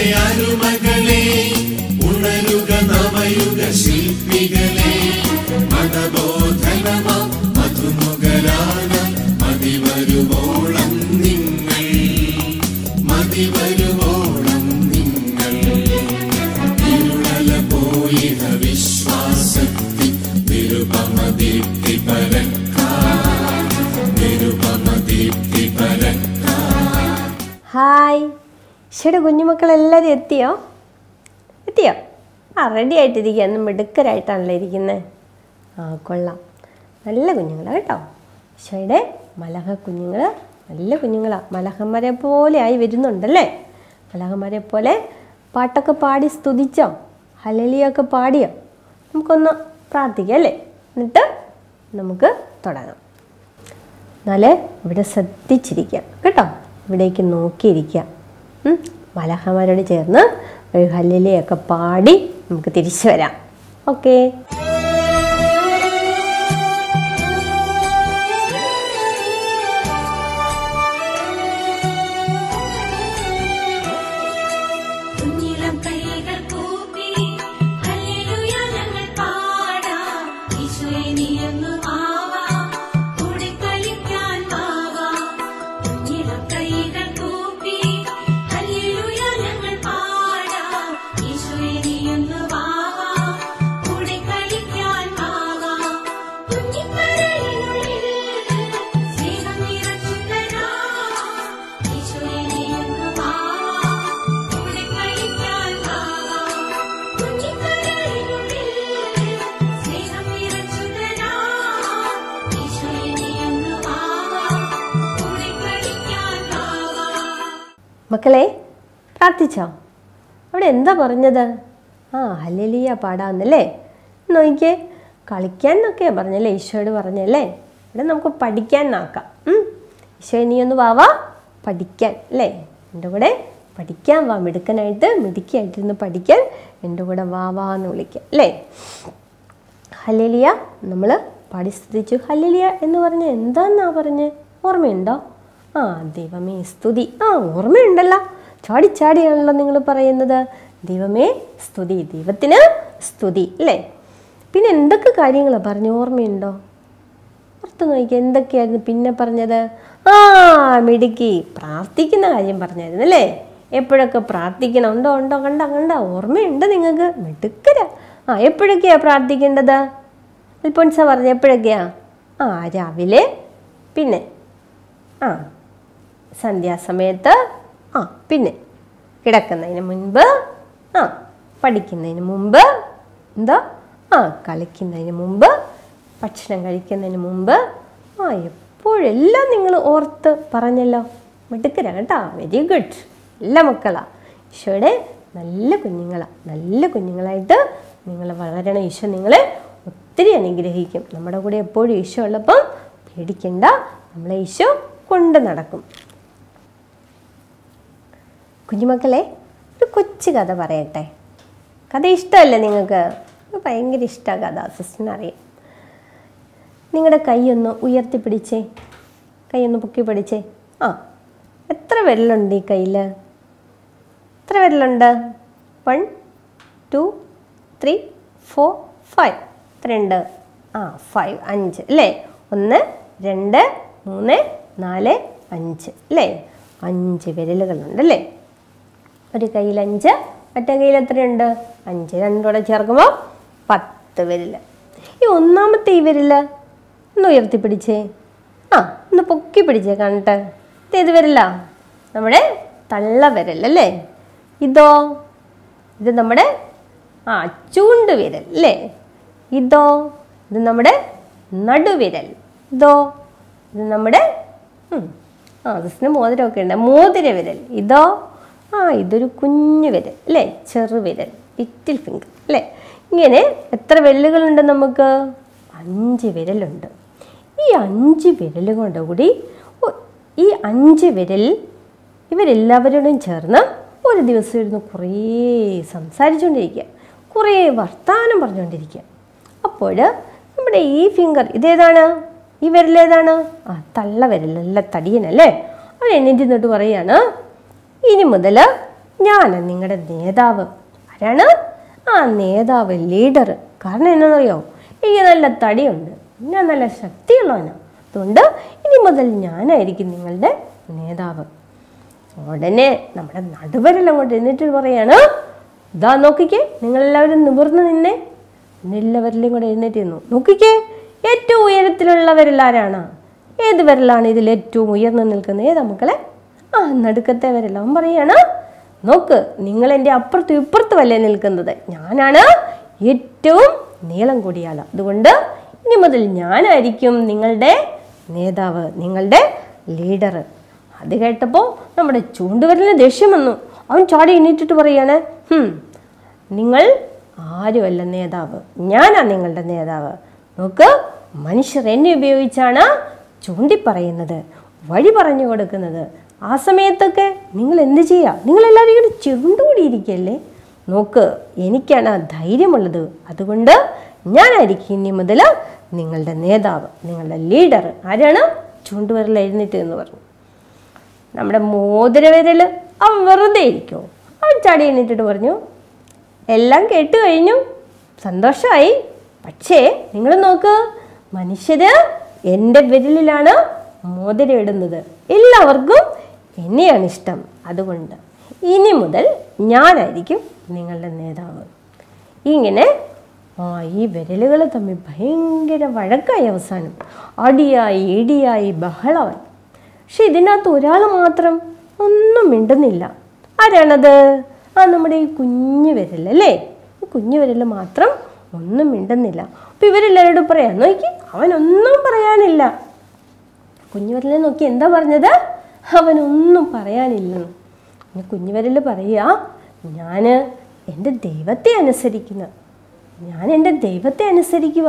അരുമകളെ ഉണരുക നവയുഗ ശില്പികളെ മതബോധനമ മധുമുഖരാന മതിവരുവോളം നിങ്ങൾ മതിവരുവോളം നിങ്ങൾ ഇരുളല പോയിഹ വിശ്വാസത്തി നിരുപമദീപ്തി പരക്കാ നിരുപമദീപ്തി പരക്കാ ഹായ് ഈശോയുടെ കുഞ്ഞുമക്കളെല്ലാവരും എത്തിയോ എത്തിയോ ആ റെഡി ആയിട്ടിരിക്കുക എന്ന് മിടുക്കരായിട്ടാണല്ലോ ഇരിക്കുന്നത് ആ കൊള്ളാം നല്ല കുഞ്ഞുങ്ങളാണ് കേട്ടോ ഈശോയുടെ മലഹ കുഞ്ഞുങ്ങൾ നല്ല കുഞ്ഞുങ്ങളാണ് മലഹന്മാരെ പോലെ ആയി വരുന്നുണ്ടല്ലേ മലഹന്മാരെ പോലെ പാട്ടൊക്കെ പാടി സ്തുതിച്ചോ ഹലലിയൊക്കെ പാടിയോ നമുക്കൊന്ന് പ്രാർത്ഥിക്കാം അല്ലേ എന്നിട്ട് നമുക്ക് തുടങ്ങാം എന്നാല് ഇവിടെ ശ്രദ്ധിച്ചിരിക്കുക കേട്ടോ ഇവിടേക്ക് നോക്കിയിരിക്കുക ഉം. മലഹമാരോട് ചേർന്ന് ഒരു ഹല്ലിലയൊക്കെ പാടി നമുക്ക് തിരിച്ചു വരാം ഓക്കേ കുഞ്ഞിളം കൈകൾ കൂപ്പി ഹല്ലേലൂയ ഞങ്ങൾ പാടാം ഈശോയെ നീയൊന്നു ആവാം കൂടെ കളിക്കാൻ വാവാം കുഞ്ഞിളം കൈകൾ കൂപ്പി ഹല്ലേലൂയ ഞങ്ങൾ പാടാം ഈശോയെ നീയൊന്നു വാവാം കൂടെ കളിക്കാൻ വാവാം കുഞ്ഞിക്കരളിനുള്ളിൽ സ്നേഹം നിറച്ചുതരാം ഈശോയെ നീയൊന്നു വാവാം കൂടെ കളിക്കാൻ വാവാം കുഞ്ഞിക്കരളിനുള്ളിൽ സ്നേഹം നിറച്ചുതരാം ഈശോയെ നീയൊന്നു വാവാം കൂടെ കളിക്കാൻ വാവാം മക്കളെ പ്രാർത്ഥിച്ചോ അവിടെ എന്താ പറഞ്ഞത് ആ ഹല്ലേലൂയ പാടാന്നല്ലേ നോക്കിയേ കളിക്കാൻ എന്നൊക്കെയാ പറഞ്ഞല്ലേ ഈശോയോട് പറഞ്ഞല്ലേ ഇവിടെ നമുക്ക് പഠിക്കാൻ നോക്കാം ഉം. ഈശോ നീ ഒന്ന് വാവാ പഠിക്കാൻ അല്ലേ എൻ്റെ കൂടെ പഠിക്കാൻ വാ മിടുക്കനായിട്ട് മിടുക്കിയായിട്ടിരുന്ന് പഠിക്കാൻ എൻ്റെ കൂടെ വാ വാ എന്ന് വിളിക്കാം അല്ലേ ഹല്ലേലിയ നമ്മൾ പാടി സ്തുതിച്ചു ഹല്ലേലിയ എന്ന് പറഞ്ഞ എന്താന്നാ പറഞ്ഞ് ഓർമ്മയുണ്ടോ ആ ദൈവമേ സ്തുതി ആ ഓർമ്മയുണ്ടല്ലോ ചാടി ചാടിയാണല്ലോ നിങ്ങൾ പറയുന്നത് ദൈവമേ സ്തുതി ദൈവത്തിന് സ്തുതി അല്ലേ പിന്നെ എന്തൊക്കെ കാര്യങ്ങളാണ് പറഞ്ഞു ഓർമ്മയുണ്ടോ ഓർത്ത് നോക്കി എന്തൊക്കെയായിരുന്നു പിന്നെ പറഞ്ഞത് ആ മിടുക്കി പ്രാർത്ഥിക്കുന്ന കാര്യം പറഞ്ഞായിരുന്നു അല്ലേ എപ്പോഴൊക്കെ പ്രാർത്ഥിക്കണം ഉണ്ടോ ഉണ്ടോ കണ്ടോ കണ്ടോ ഓർമ്മയുണ്ട് നിങ്ങൾക്ക് മിടുക്കര ആ എപ്പോഴൊക്കെയാ പ്രാർത്ഥിക്കേണ്ടത് അൽഫോൻസ പറഞ്ഞ എപ്പോഴൊക്കെയാ ആ രാവിലെ പിന്നെ ആ സന്ധ്യാസമയത്ത് ആ പിന്നെ കിടക്കുന്നതിന് മുൻപ് ആ പഠിക്കുന്നതിന് മുമ്പ് എന്താ ആ കളിക്കുന്നതിന് മുമ്പ് ഭക്ഷണം കഴിക്കുന്നതിന് മുമ്പ് ആ എപ്പോഴെല്ലാം നിങ്ങൾ ഓർത്ത് പറഞ്ഞല്ലോ മിടുക്കരാ കേട്ടോ വെരി ഗുഡ് നല്ല മക്കളാ ഈശോയുടെ നല്ല കുഞ്ഞുങ്ങളാ നല്ല കുഞ്ഞുങ്ങളായിട്ട് നിങ്ങൾ വളരണം ഈശോ നിങ്ങളെ ഒത്തിരി അനുഗ്രഹിക്കും നമ്മുടെ കൂടെ എപ്പോഴും ഈശോ ഉള്ളപ്പം പേടിക്കണ്ട നമ്മളെ ഈശോ കൊണ്ട് നടക്കും കുഞ്ഞുമക്കളെ ഒരു കൊച്ചു കഥ പറയട്ടെ കഥ ഇഷ്ടമല്ലേ നിങ്ങൾക്ക് എനിക്ക് ഭയങ്കര ഇഷ്ടമാണ് കഥ സിസ്റ്ററിന് അറിയാം നിങ്ങളുടെ കൈയൊന്ന് ഉയർത്തിപ്പിടിച്ചേ കൈയൊന്ന് പൊക്കി പിടിച്ചേ ആ എത്ര വിരലുണ്ട് ഈ കയ്യിൽ എത്ര വിരലുണ്ട് one two three four five എത്രയുണ്ട് ആ ഫൈവ് അഞ്ച് അല്ലേ ഒന്ന് രണ്ട് മൂന്ന് നാല് അഞ്ച് അല്ലേ അഞ്ച് വിരലുകളുണ്ട് അല്ലേ ഒരു കയ്യിൽ അഞ്ച് മറ്റേ കയ്യിൽ എത്രയുണ്ട് അഞ്ച് രണ്ടൂടെ ചേർക്കുമ്പോൾ പത്ത് വിരൽ ഈ ഒന്നാമത്തെ ഈ വിരല് ഒന്ന് ഉയർത്തിപ്പിടിച്ചേ ആ ഒന്ന് പൊക്കി പിടിച്ചേ കാണട്ടെ ഇത് ഏത് വിരല നമ്മുടെ തള്ള വിരൽ അല്ലേ ഇതോ ഇത് നമ്മുടെ ആ ചൂണ്ട് വിരൽ അല്ലേ ഇതോ ഇത് നമ്മുടെ നടുവിരൽ ഇതോ ഇത് നമ്മുടെ ഉം, ആ ജസ്റ്റിന് മോതിരമൊക്കെ ഉണ്ട് മോതിര വിരൽ ഇതോ ആ ഇതൊരു കുഞ്ഞു വിരൽ അല്ലേ ചെറു വിരൽ ലിറ്റിൽ ഫിംഗർ അല്ലേ ഇങ്ങനെ എത്ര വിരലുകളുണ്ട് നമുക്ക് അഞ്ച് വിരലുണ്ട് ഈ അഞ്ച് വിരലുകൊണ്ട് കൂടി ഒ- ഈ അഞ്ച് വിരൽ ഇവരെല്ലാവരോടും ചേർന്ന് ഒരു ദിവസം ഇരുന്ന് കുറേ സംസാരിച്ചുകൊണ്ടിരിക്കുക കുറേ വർത്തമാനം പറഞ്ഞുകൊണ്ടിരിക്കുക അപ്പോൾ നമ്മുടെ ഈ ഫിംഗർ ഇതേതാണ് ഈ വിരലേതാണ് ആ തള്ള വിരൽ നല്ല തടിയനല്ലേ അവൻ എണീറ്റ് നിന്നിട്ട് പറയാണ് ഇനി മുതൽ ഞാനാ നിങ്ങളുടെ നേതാവ് ആരാണ് ആ നേതാവ് ലീഡർ കാരണം എന്നാണെന്നറിയോ എനിക്ക് നല്ല തടിയുണ്ട് ഞാൻ നല്ല ശക്തിയുള്ളവനാണ് അതുകൊണ്ട് ഇനി മുതൽ ഞാനായിരിക്കും നിങ്ങളുടെ നേതാവ് ഉടനെ നമ്മുടെ നടുവരൽ അങ്ങോട്ട് എന്നിട്ട് പറയാണ് ഇതാ നോക്കിക്കേ നിങ്ങളെല്ലാവരും നിവർന്ന് നിന്നെ എല്ലാവരിലും കൂടെ എഴുന്നേറ്റ് നിന്നു നോക്കിക്കേ ഏറ്റവും ഉയരത്തിലുള്ള വിരലാരാണ് ഏത് വിരലാണ് ഇതിൽ ഏറ്റവും ഉയർന്നു നിൽക്കുന്നത് ഏതാ മക്കളെ ആ നടുക്കത്തെ വിരൽ അവൻ പറയാണ് നോക്ക് നിങ്ങൾ എൻ്റെ അപ്പുറത്തും ഇപ്പുറത്തും അല്ലേ നിൽക്കുന്നത് ഞാനാണ് ഏറ്റവും നീളം കൂടിയ ആൾ അതുകൊണ്ട് ഇനി മുതൽ ഞാനായിരിക്കും നിങ്ങളുടെ നേതാവ് നിങ്ങളുടെ ലീഡർ അത് കേട്ടപ്പോൾ നമ്മുടെ ചൂണ്ടുവിരലിന് ദേഷ്യം വന്നു അവൻ ചാടി എണീറ്റിട്ട് പറയാണ് "ഹും, നിങ്ങൾ ആരുമല്ല നേതാവ് ഞാനാ നിങ്ങളുടെ നേതാവ് നോക്ക് മനുഷ്യർ എന്നെ ഉപയോഗിച്ചാണ് ചൂണ്ടിപ്പറയുന്നത് വഴി പറഞ്ഞു കൊടുക്കുന്നത് ആ സമയത്തൊക്കെ നിങ്ങൾ എന്ത് ചെയ്യുക നിങ്ങളെല്ലാവരും ഇങ്ങനെ ചുരുണ്ടുകൂടിയിരിക്കല്ലേ നോക്ക് എനിക്കാണ് ആ ധൈര്യമുള്ളത് അതുകൊണ്ട് ഞാനായിരിക്കും ഇനി മുതൽ നിങ്ങളുടെ നേതാവ് നിങ്ങളുടെ ലീഡർ ആരാണ് ചൂണ്ടുവിരൽ എഴുന്നേറ്റ് എന്ന് പറഞ്ഞു നമ്മുടെ മോതിരവിരൽ അവൻ വെറുതെ ഇരിക്കുമോ അവൻ ചാടി എണീറ്റിട്ട് പറഞ്ഞു എല്ലാം കേട്ട് കഴിഞ്ഞു സന്തോഷമായി പക്ഷേ നിങ്ങൾ നോക്ക് മനുഷ്യര് എൻ്റെ വിരലിലാണ് മോതിരം ഇടുന്നത് എല്ലാവർക്കും എന്നെയാണ് ഇഷ്ടം അതുകൊണ്ട് ഇനി മുതൽ ഞാനായിരിക്കും നിങ്ങളുടെ നേതാവ് ഇങ്ങനെ ആ ഈ വിരലുകൾ തമ്മിൽ ഭയങ്കര വഴക്കായി അവസാനം അടിയായി ഇടിയായി ബഹളമായി പക്ഷെ ഇതിനകത്ത് ഒരാൾ മാത്രം ഒന്നും മിണ്ടുന്നില്ല ആരാണത് ആ നമ്മുടെ ഈ കുഞ്ഞു വിരൽ അല്ലേ ഈ കുഞ്ഞു വിരൽ മാത്രം ഒന്നും മിണ്ടുന്നില്ല അപ്പം ഇവരെല്ലാവരോടും പറയാം നോക്കി അവനൊന്നും പറയാനില്ല കുഞ്ഞുവിരലിനെ നോക്കി എന്താ പറഞ്ഞത് അവനൊന്നും പറയാനില്ലെന്ന് പിന്നെ കുഞ്ഞുവിരൽ പറയുക ഞാൻ എൻ്റെ ദൈവത്തെ അനുസരിക്കുന്നു ഞാൻ എൻ്റെ ദൈവത്തെ അനുസരിക്കുക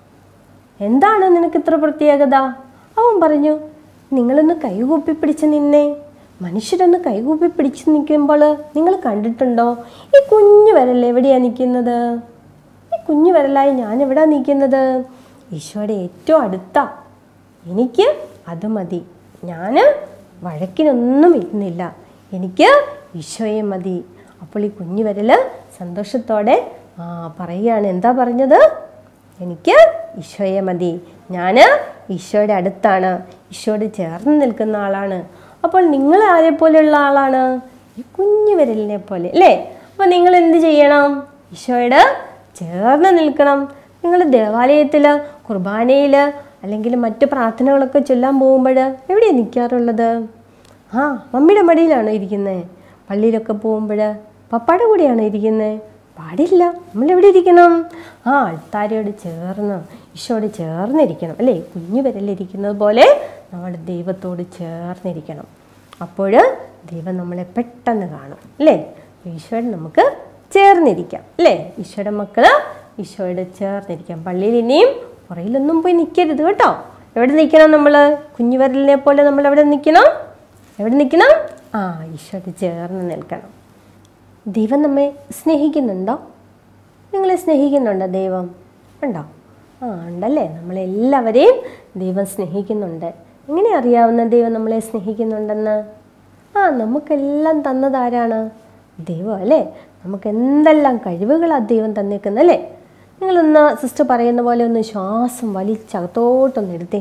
എന്താണ് നിനക്ക് ഇത്ര പ്രത്യേകത അവൻ പറഞ്ഞു നിങ്ങളൊന്ന് കൈകൂപ്പി പിടിച്ച് നിന്നേ മനുഷ്യരൊന്ന് കൈകൂപ്പി പിടിച്ച് നിൽക്കുമ്പോൾ നിങ്ങൾ കണ്ടിട്ടുണ്ടോ ഈ കുഞ്ഞു വിരൽ എവിടെയാണ് നിൽക്കുന്നത് ഈ കുഞ്ഞു വിരലായി ഞാൻ എവിടെയാണ് നിൽക്കുന്നത് ഈശോയുടെ ഏറ്റവും അടുത്താ എനിക്ക് അത് മതി ഞാൻ വഴക്കിനൊന്നും ഇരുന്നില്ല എനിക്ക് ഈശോയെ മതി അപ്പോൾ ഈ കുഞ്ഞു വിരൽ സന്തോഷത്തോടെ ആ പറയുകയാണ് എന്താ പറഞ്ഞത് എനിക്ക് ഈശോയെ മതി ഞാൻ ഈശോയുടെ അടുത്താണ് ഈശോയോട് ചേർന്ന് നിൽക്കുന്ന ആളാണ് അപ്പോൾ നിങ്ങൾ ആരെ പോലെയുള്ള ആളാണ് ഈ കുഞ്ഞു വിരലിനെ പോലെ അല്ലേ അപ്പോൾ നിങ്ങൾ എന്ത് ചെയ്യണം ഈശോയോട് ചേർന്ന് നിൽക്കണം നിങ്ങൾ ദേവാലയത്തിൽ കുർബാനയിൽ അല്ലെങ്കിൽ മറ്റു പ്രാർത്ഥനകളൊക്കെ ചൊല്ലാൻ പോകുമ്പോൾ എവിടെയാണ് നിൽക്കാറുള്ളത് ആ മമ്മിയുടെ മടിയിലാണോ ഇരിക്കുന്നത് പള്ളിയിലൊക്കെ പോകുമ്പോൾ പപ്പായുടെ കൂടെയാണോ ഇരിക്കുന്നത് പാടില്ല നമ്മൾ എവിടെ ഇരിക്കണം ആ അൾത്താരയോട് ചേർന്ന് ഈശോയോട് ചേർന്നിരിക്കണം അല്ലേ കുഞ്ഞു വിരലിരിക്കുന്നത് പോലെ നമ്മൾ ദൈവത്തോട് ചേർന്നിരിക്കണം അപ്പോൾ ദൈവം നമ്മളെ പെട്ടെന്ന് കാണും അല്ലേ ഈശോയോട് നമുക്ക് ചേർന്നിരിക്കാം അല്ലേ ഈശോയുടെ മക്കൾ ഈശോയോട് ചേർന്നിരിക്കാം പള്ളിയിൽ ഇനിയും പുറയിലൊന്നും പോയി നിൽക്കരുത് കേട്ടോ എവിടെ നിൽക്കണം നമ്മൾ കുഞ്ഞു വിരലിനെ പോലെ നമ്മൾ എവിടെ നിൽക്കണം എവിടെ നിൽക്കണം ആ ഈശോയോട് ചേർന്ന് നിൽക്കണം ദൈവം നമ്മെ സ്നേഹിക്കുന്നുണ്ടോ നിങ്ങളെ സ്നേഹിക്കുന്നുണ്ടോ ദൈവം ഉണ്ടോ ആ ഉണ്ടല്ലേ നമ്മളെല്ലാവരെയും ദൈവം സ്നേഹിക്കുന്നുണ്ട് എങ്ങനെ അറിയാവുന്ന ദൈവം നമ്മളെ സ്നേഹിക്കുന്നുണ്ടെന്ന് ആ നമുക്കെല്ലാം തന്നത് ആരാണ് ദൈവം അല്ലേ നമുക്ക് എന്തെല്ലാം കഴിവുകളാണ് ദൈവം തന്നേക്കുന്നത് അല്ലേ നിങ്ങളൊന്ന് സിസ്റ്റർ പറയുന്ന പോലെ ഒന്ന് ശ്വാസം വലിച്ചകത്തോട്ടൊന്ന് എടുത്തേ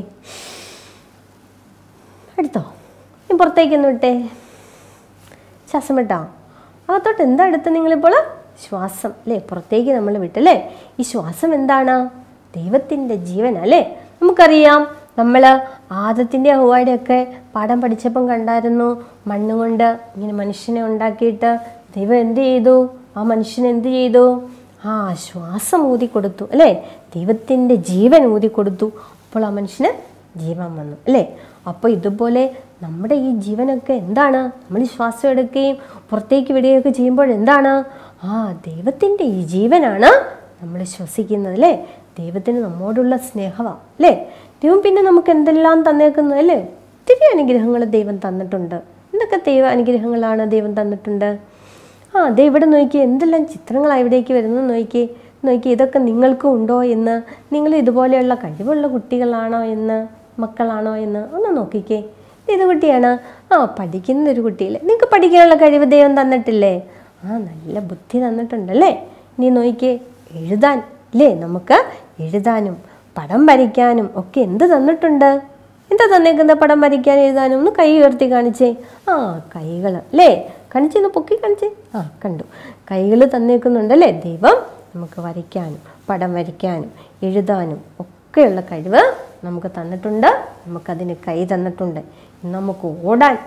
എടുത്തോ ഇനി പുറത്തേക്കൊന്ന് വിട്ടേ ശ്വാസം വിട്ടോ അകത്തോട്ട് എന്താ എടുത്ത് നിങ്ങളിപ്പോൾ ശ്വാസം അല്ലേ പുറത്തേക്ക് നമ്മൾ വിട്ടല്ലേ ഈ ശ്വാസം എന്താണ് ദൈവത്തിൻ്റെ ജീവൻ അല്ലേ നമുക്കറിയാം നമ്മൾ ആദത്തിൻ്റെ ഹുവായുടെ ഒക്കെ പാഠം പഠിച്ചപ്പം കണ്ടായിരുന്നു മണ്ണ് കൊണ്ട് ഇങ്ങനെ മനുഷ്യനെ ഉണ്ടാക്കിയിട്ട് ദൈവം എന്ത് ചെയ്തു ആ മനുഷ്യൻ എന്ത് ചെയ്തു ആ ശ്വാസം ഊതി കൊടുത്തു അല്ലേ ദൈവത്തിൻ്റെ ജീവൻ ഊതി കൊടുത്തു അപ്പോൾ ആ മനുഷ്യന് ജീവൻ വന്നു അല്ലേ അപ്പോൾ ഇതുപോലെ നമ്മുടെ ഈ ജീവനൊക്കെ എന്താണ് നമ്മൾ ഈ ശ്വാസം എടുക്കുകയും പുറത്തേക്ക് വിടുകയൊക്കെ ചെയ്യുമ്പോൾ എന്താണ് ആ ദൈവത്തിൻ്റെ ഈ ജീവനാണ് നമ്മൾ ശ്വസിക്കുന്നത് അല്ലേ ദൈവത്തിന് നമ്മോടുള്ള സ്നേഹമാണ് അല്ലേ ദൈവം പിന്നെ നമുക്ക് എന്തെല്ലാം തന്നേക്കുന്നത് അല്ലേ ഒത്തിരി അനുഗ്രഹങ്ങൾ ദൈവം തന്നിട്ടുണ്ട് എന്തൊക്കെ ദൈവ അനുഗ്രഹങ്ങളാണ് ദൈവം തന്നിട്ടുണ്ട് ആ ദേ ഇവിടെ നോക്കി എന്തെല്ലാം ചിത്രങ്ങളാണ് ഇവിടേക്ക് വരുന്നത് നോക്കി നോക്കി ഇതൊക്കെ നിങ്ങൾക്കും ഉണ്ടോ എന്ന് നിങ്ങൾ ഇതുപോലെയുള്ള കഴിവുള്ള കുട്ടികളാണോ എന്ന് മക്കളാണോ എന്ന് ഒന്ന് നോക്കിക്കേ ഏത് കുട്ടിയാണ് ആ പഠിക്കുന്ന ഒരു കുട്ടിയില്ലേ നിങ്ങൾക്ക് പഠിക്കാനുള്ള കഴിവ് ദൈവം തന്നിട്ടില്ലേ ആ നല്ല ബുദ്ധി തന്നിട്ടുണ്ടല്ലേ ഇനി നോക്കിക്കേ എഴുതാൻ അല്ലേ നമുക്ക് എഴുതാനും പടം വരയ്ക്കാനും ഒക്കെ എന്ത് തന്നിട്ടുണ്ട് എന്താ തന്നേക്കുന്നത് പടം വരയ്ക്കാൻ എഴുതാനും ഒന്ന് കൈ ഉയർത്തി കാണിച്ചേ ആ കൈകൾ അല്ലേ കാണിച്ചേ ഒന്ന് പൊക്കി കാണിച്ചേ ആ കണ്ടു കൈകൾ തന്നേക്കുന്നുണ്ടല്ലേ ദൈവം നമുക്ക് വരയ്ക്കാനും പടം വരയ്ക്കാനും എഴുതാനും ഒക്കെയുള്ള കഴിവ് നമുക്ക് തന്നിട്ടുണ്ട് നമുക്കതിന് കൈ തന്നിട്ടുണ്ട് ഇന്ന് നമുക്ക് ഓടാൻ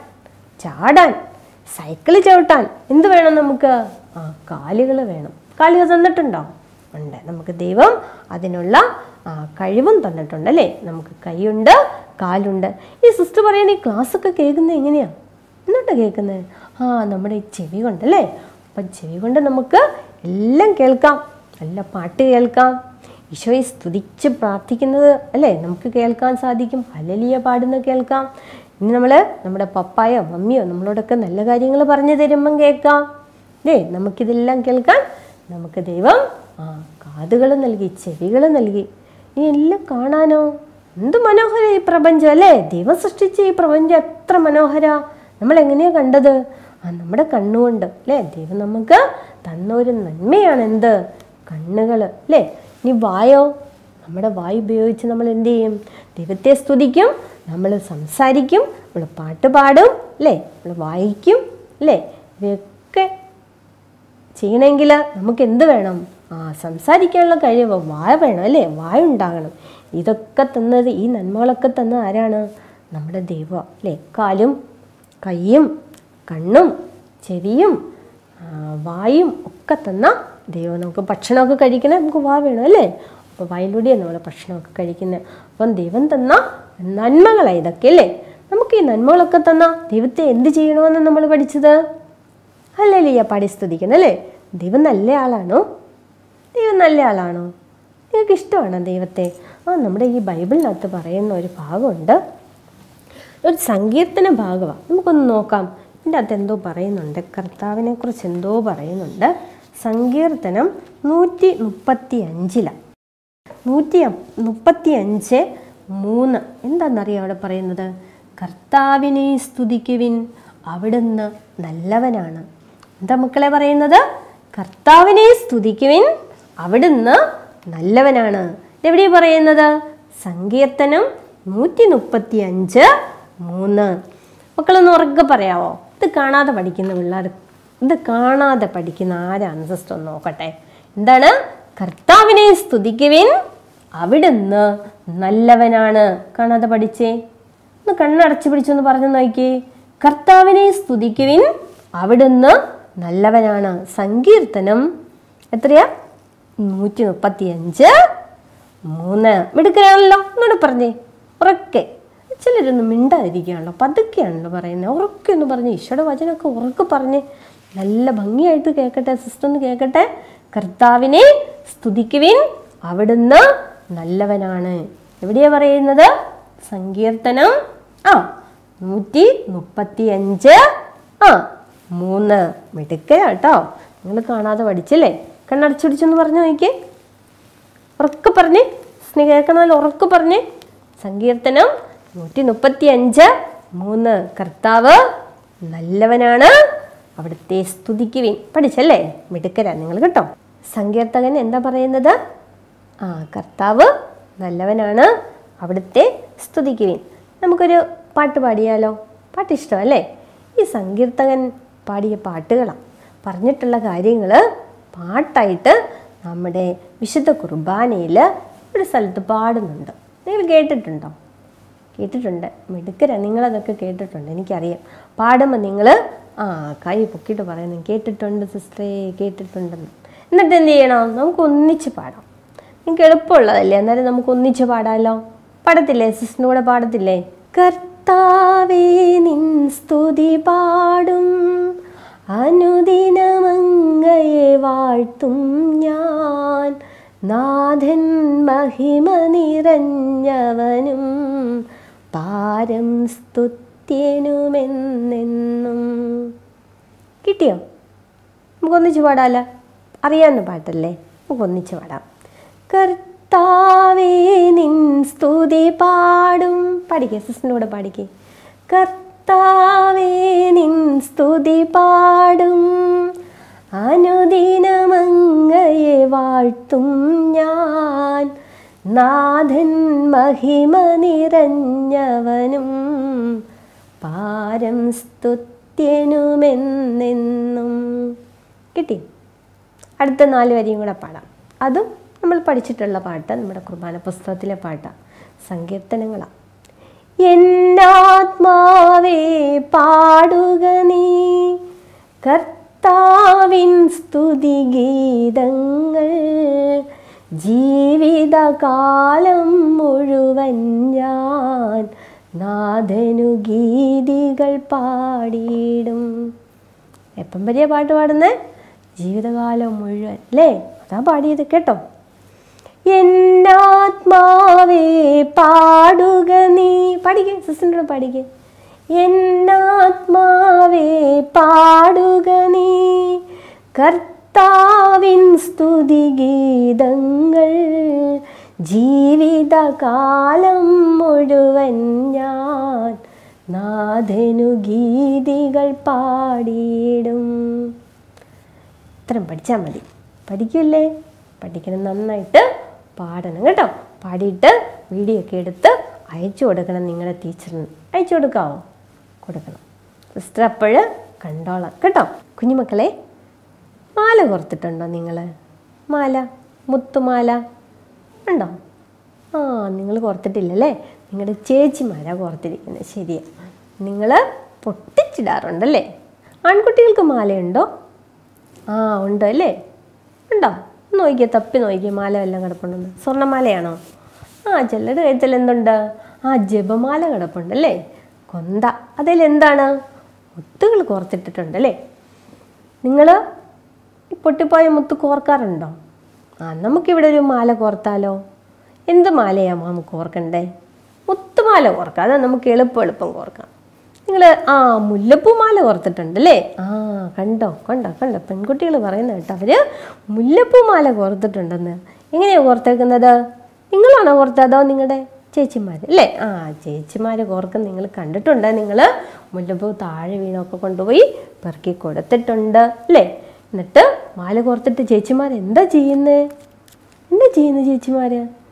ചാടാൻ സൈക്കിൾ ചവിട്ടാൻ എന്ത് വേണം നമുക്ക് ആ കാലുകൾ വേണം കാലുകൾ തന്നിട്ടുണ്ടോ ഉണ്ട് നമുക്ക് ദൈവം അതിനുള്ള ആ കഴിവും തന്നിട്ടുണ്ട് അല്ലേ നമുക്ക് കൈയുണ്ട് കാലുണ്ട് ഈ സിസ്റ്റർ പറയുന്ന ഈ ക്ലാസ് ഒക്കെ കേൾക്കുന്നത് എങ്ങനെയാ എന്നിട്ടാ കേൾക്കുന്നത് ആ നമ്മുടെ ഈ ചെവി കൊണ്ടല്ലേ അപ്പം ചെവി കൊണ്ട് നമുക്ക് എല്ലാം കേൾക്കാം നല്ല പാട്ട് കേൾക്കാം ഈശോയെ സ്തുതിച്ച് പ്രാർത്ഥിക്കുന്നത് അല്ലേ നമുക്ക് കേൾക്കാൻ സാധിക്കും ഹലലിയ പാടുന്ന കേൾക്കാം ഇനി നമ്മൾ നമ്മുടെ പപ്പായോ മമ്മിയോ നമ്മളോടൊക്കെ നല്ല കാര്യങ്ങൾ പറഞ്ഞു തരുമ്പം കേൾക്കാം അല്ലേ നമുക്കിതെല്ലാം കേൾക്കാൻ നമുക്ക് ദൈവം ആ കാതുകൾ നൽകി ചെവികൾ നൽകി ഇനി എല്ലാം കാണാനോ എന്ത് മനോഹര ഈ പ്രപഞ്ചം അല്ലേ ദൈവം സൃഷ്ടിച്ച ഈ പ്രപഞ്ചം എത്ര മനോഹര നമ്മൾ എങ്ങനെയാ കണ്ടത് ആ നമ്മുടെ കണ്ണുകൊണ്ട് അല്ലേ ദൈവം നമുക്ക് തന്ന ഒരു നന്മയാണ് എന്ത് കണ്ണുകൾ അല്ലേ ഇനി വായോ നമ്മുടെ വായു ഉപയോഗിച്ച് നമ്മൾ എന്ത് ചെയ്യും ദൈവത്തെ സ്തുതിക്കും നമ്മൾ സംസാരിക്കും നമ്മൾ പാട്ട് പാടും അല്ലേ നമ്മൾ വായിക്കും അല്ലേ ഇവയൊക്കെ ചെയ്യണമെങ്കിൽ നമുക്ക് എന്ത് വേണം ആ സംസാരിക്കാനുള്ള കഴിവ് വായ വേണം അല്ലേ വായ ഉണ്ടാകണം ഇതൊക്കെ തന്നത് ഈ നന്മകളൊക്കെ തന്നത് ആരാണ് നമ്മുടെ ദൈവം അല്ലേ കാലും കൈയും കണ്ണും ചെവിയും ആ, വായും ഒക്കെ തന്ന ദൈവം നമുക്ക് ഭക്ഷണമൊക്കെ കഴിക്കണേ നമുക്ക് വാ വേണം അല്ലേ അപ്പോൾ വായിലൂടെയാണ് നമ്മൾ ഭക്ഷണമൊക്കെ കഴിക്കുന്നത് അപ്പം ദൈവം തന്ന നന്മകളാണ് ഇതൊക്കെ അല്ലേ നമുക്ക് ഈ നന്മകളൊക്കെ തന്ന ദൈവത്തെ എന്ത് ചെയ്യണമെന്ന് നമ്മൾ പഠിച്ചത് ഹല്ലേലൂയ പാടി സ്തുതിക്കണം അല്ലേ ദൈവം നല്ല ആളാണോ ദൈവം നല്ല ആളാണോ നിങ്ങൾക്ക് ഇഷ്ടമാണോ ദൈവത്തെ ആ നമ്മുടെ ഈ ബൈബിളിനകത്ത് പറയുന്ന ഒരു ഭാഗമുണ്ട് ഒരു സങ്കീർത്തന ഭാഗമാണ് നമുക്കൊന്ന് നോക്കാം ഇതിൻ്റെ അകത്ത് എന്തോ പറയുന്നുണ്ട് കർത്താവിനെ കുറിച്ച് എന്തോ പറയുന്നുണ്ട് സങ്കീർത്തനം നൂറ്റി മുപ്പത്തി അഞ്ചിലാണ് നൂറ്റി മുപ്പത്തി അഞ്ച് മൂന്ന് എന്താണെന്നറിയാം അവിടെ പറയുന്നത് കർത്താവിനെ സ്തുതിക്കുവിൻ അവിടുന്ന് നല്ലവനാണ് എന്താ മക്കളെ പറയുന്നത് കർത്താവിനെ സ്തുതിക്കുവിൻ അവിടുന്ന് നല്ലവനാണ് ഇതെവിടെയാണ് പറയുന്നത് സങ്കീർത്തനം നൂറ്റി മുപ്പത്തി അഞ്ച് മൂന്ന് മക്കളൊന്ന് ഉറക്കെ പറയാവോ ഇത് കാണാതെ പഠിക്കുന്ന പിള്ളേർ ഇത് കാണാതെ പഠിക്കുന്ന ആരാണ് സിസ്റ്റർ ഒന്ന് നോക്കട്ടെ എന്താണ് കർത്താവിനെ സ്തുതിക്കുവിൻ അവിടുന്ന് നല്ലവനാണ് കാണാതെ പഠിച്ചേ ഒന്ന് കണ്ണടച്ചു പിടിച്ചൊന്ന് പറഞ്ഞു നോക്കിയേ കർത്താവിനെ സ്തുതിക്കുവിൻ അവിടുന്ന് നല്ലവനാണ് സങ്കീർത്തനം എത്രയാ നൂറ്റി മുപ്പത്തി അഞ്ച് മൂന്ന് മിടുക്കനാണല്ലോ എന്നോട് പറഞ്ഞേ ഉറക്കെ ചിലരൊന്നും മിണ്ടാതിരിക്കുകയാണല്ലോ പതുക്കെയാണല്ലോ പറയുന്നത് ഉറക്കെ ഒന്ന് പറഞ്ഞ് ഈശോയുടെ വചനമൊക്കെ ഉറക്കെ പറഞ്ഞ് നല്ല ഭംഗിയായിട്ട് കേൾക്കട്ടെ സിസ്റ്റർ ഒന്ന് കേൾക്കട്ടെ കർത്താവിനെ സ്തുതിക്കുവിൻ അവിടുന്ന് നല്ലവനാണ് എവിടെയാ പറയുന്നത് സങ്കീർത്തനം ആ നൂറ്റി മുപ്പത്തി അഞ്ച് ആ മൂന്ന് മിടുക്കയാട്ടോ നിങ്ങൾ കാണാതെ പഠിച്ചില്ലേ കണ്ണടച്ചുപിടിച്ചെന്ന് പറഞ്ഞു നോക്കിയേ ഉറക്കെ പറഞ്ഞേ സ്നേ കേൾക്കണമല്ലോ ഉറക്കെ പറഞ്ഞേ സങ്കീർത്തനം നൂറ്റി മുപ്പത്തി അഞ്ച് മൂന്ന് കർത്താവ് നല്ലവനാണ് അവിടുത്തെ സ്തുതിക്കുവിൻ പഠിച്ചല്ലേ മിടുക്കരാ നിങ്ങൾ കേട്ടോ സങ്കീർത്തകൻ എന്താ പറയുന്നത് ആ കർത്താവ് നല്ലവനാണ് അവിടുത്തെ സ്തുതിക്കുവിൻ നമുക്കൊരു പാട്ട് പാടിയാലോ പാട്ട് ഇഷ്ടമല്ലേ ഈ സങ്കീർത്തകൻ പാടിയ പാട്ടുകളാണ് പറഞ്ഞിട്ടുള്ള കാര്യങ്ങൾ പാട്ടായിട്ട് നമ്മുടെ വിശുദ്ധ കുർബാനയിൽ ഒരു സ്ഥലത്ത് പാടുന്നുണ്ട് നിങ്ങൾ കേട്ടിട്ടുണ്ടോ കേട്ടിട്ടുണ്ട് മിടുക്കര നിങ്ങളതൊക്കെ കേട്ടിട്ടുണ്ട് എനിക്കറിയാം പാടുമ്പോൾ നിങ്ങൾ ആ കൈ പൊക്കിയിട്ട് പറയുന്നു കേട്ടിട്ടുണ്ട് സിസ്റ്ററേ കേട്ടിട്ടുണ്ടെന്ന് എന്നിട്ട് എന്ത് ചെയ്യണം നമുക്ക് ഒന്നിച്ച് പാടാം നിങ്ങൾക്ക് എളുപ്പമുള്ളതല്ലേ എന്നാലും നമുക്ക് ഒന്നിച്ച് പാടാമല്ലോ പാടത്തില്ലേ സിസ്റ്ററിൻ്റെ കൂടെ പാടത്തില്ലേ കർത്താവേ നിൻ സ്തുതി പാടും അനുദിനമങ്ങയെ വാഴ്ത്തും ഞാൻ നാഥൻ മഹിമ നിറഞ്ഞവനും പാരം സ്തുത്യനുമെന്നെന്നും കിട്ടിയോ നമുക്കൊന്നിച്ച് പാടാമല്ലോ അറിയാവുന്ന പാട്ടല്ലേ നമുക്കൊന്നിച്ച് പാടാം കർത്താവേ നിൻ സ്തുതി പാടും പാടിക്കേ സിസ്റ്ററിൻ്റെ കൂടെ പാടിക്കേ കർത്താവേ നിൻ സ്തുതി പാടും അനുദിനമങ്ങയെ വാഴ്ത്തും ഞാൻ നാഥൻ മഹിമ നിറഞ്ഞവനും പാരം സ്തുത്യനുമെന്നെന്നും കിട്ടി അടുത്ത നാല് വരിയും കൂടെ പാടാം അതും നമ്മൾ പഠിച്ചിട്ടുള്ള പാട്ട് നമ്മുടെ കുർബാന പുസ്തകത്തിലെ പാട്ടാണ് സങ്കീർത്തനങ്ങളാണ് എന്നാത്മാവേ പാടുക നീ കർത്താവിൻ സ്തുതിഗീതങ്ങൾ ജീവിതകാലം മുഴുവൻ ഞാൻ നാഥനു ഗീതികൾ പാടിയിടും എപ്പം വരെയാ പാട്ട് പാടുന്നത് ജീവിതകാലം മുഴുവൻ അല്ലേ അതാ പാടിയത് കേട്ടോ എന്നാത്മാവേ പാടുക നീ പാടിക്കേ സിസ്റ്ററിനോട് പാടിക്കേ എന്നാത്മാവേ പാടുക നീ കർത്താവിൻ സ്തുതിഗീതങ്ങൾ ജീവിതകാലം മുഴുവൻ ഞാൻ നാഥനു ഗീതികൾ പാടിയിടും ഇത്രയും പഠിച്ചാൽ മതി പഠിക്കില്ലേ പഠിക്കണം നന്നായിട്ട് പാടണം കേട്ടോ പാടിയിട്ട് വീഡിയോ ഒക്കെ എടുത്ത് അയച്ചു കൊടുക്കണം നിങ്ങളുടെ ടീച്ചറിന് അയച്ചു കൊടുക്കാവോ കൊടുക്കണം സിസ്റ്റർ അപ്പോൾ കണ്ടോളാം കേട്ടോ കുഞ്ഞുമക്കളെ മാല കോർത്തിട്ടുണ്ടോ നിങ്ങൾ മാല മുത്തുമാല ഉണ്ടോ ആ നിങ്ങൾ കോർത്തിട്ടില്ലല്ലേ നിങ്ങളുടെ ചേച്ചിമാരാ കോർത്തിരിക്കുന്നത് ശരിയാ നിങ്ങൾ പൊട്ടിച്ചിടാറുണ്ടല്ലേ ആൺകുട്ടികൾക്ക് മാലയുണ്ടോ ആ ഉണ്ട് അല്ലേ ഉണ്ടോ ഒന്ന് നോക്കിയേ തപ്പി നോക്കിയേ മാല വല്ലതും കിടപ്പുണ്ടെന്ന് സ്വർണ്ണമാലയാണോ ആ ചിലരുടെ കഴുത്തിൽ എന്തുണ്ട് ആ ജപമാല കിടപ്പുണ്ടല്ലേ കൊന്ത അതിൽ എന്താണ് മുത്തുകൾ കോർത്തിട്ടിട്ടുണ്ടല്ലേ നിങ്ങൾ ഈ പൊട്ടിപ്പോയ മുത്ത് കോർക്കാറുണ്ടോ ആ നമുക്കിവിടെ ഒരു മാല കോർത്താലോ എന്ത് മാലയാണ് നമുക്ക് കോർക്കണ്ടേ മുത്തുമാല കോർക്കാം അതാ നമുക്ക് എളുപ്പം എളുപ്പം കോർക്കാം നിങ്ങൾ ആ മുല്ലപ്പൂ മാല കോർത്തിട്ടുണ്ടല്ലേ ആ കണ്ടോ കണ്ടോ കണ്ടോ പെൺകുട്ടികൾ പറയുന്ന കേട്ടോ അവർ മുല്ലപ്പൂ മാല കോർത്തിട്ടുണ്ടെന്ന് എങ്ങനെയാണ് കോർത്തേക്കുന്നത് നിങ്ങളാണോ കോർത്തതോ നിങ്ങളുടെ ചേച്ചിമാർ അല്ലേ ആ ചേച്ചിമാർ കോർക്കുന്ന നിങ്ങൾ കണ്ടിട്ടുണ്ട് നിങ്ങൾ മുല്ലപ്പൂ താഴെ വീണൊക്കെ കൊണ്ടുപോയി പെറുക്കി കൊടുത്തിട്ടുണ്ട് അല്ലേ എന്നിട്ട് മാല കോർത്തിട്ട് ചേച്ചിമാർ എന്താ ചെയ്യുന്നത് എന്താ ചെയ്യുന്നത് ചേച്ചിമാർ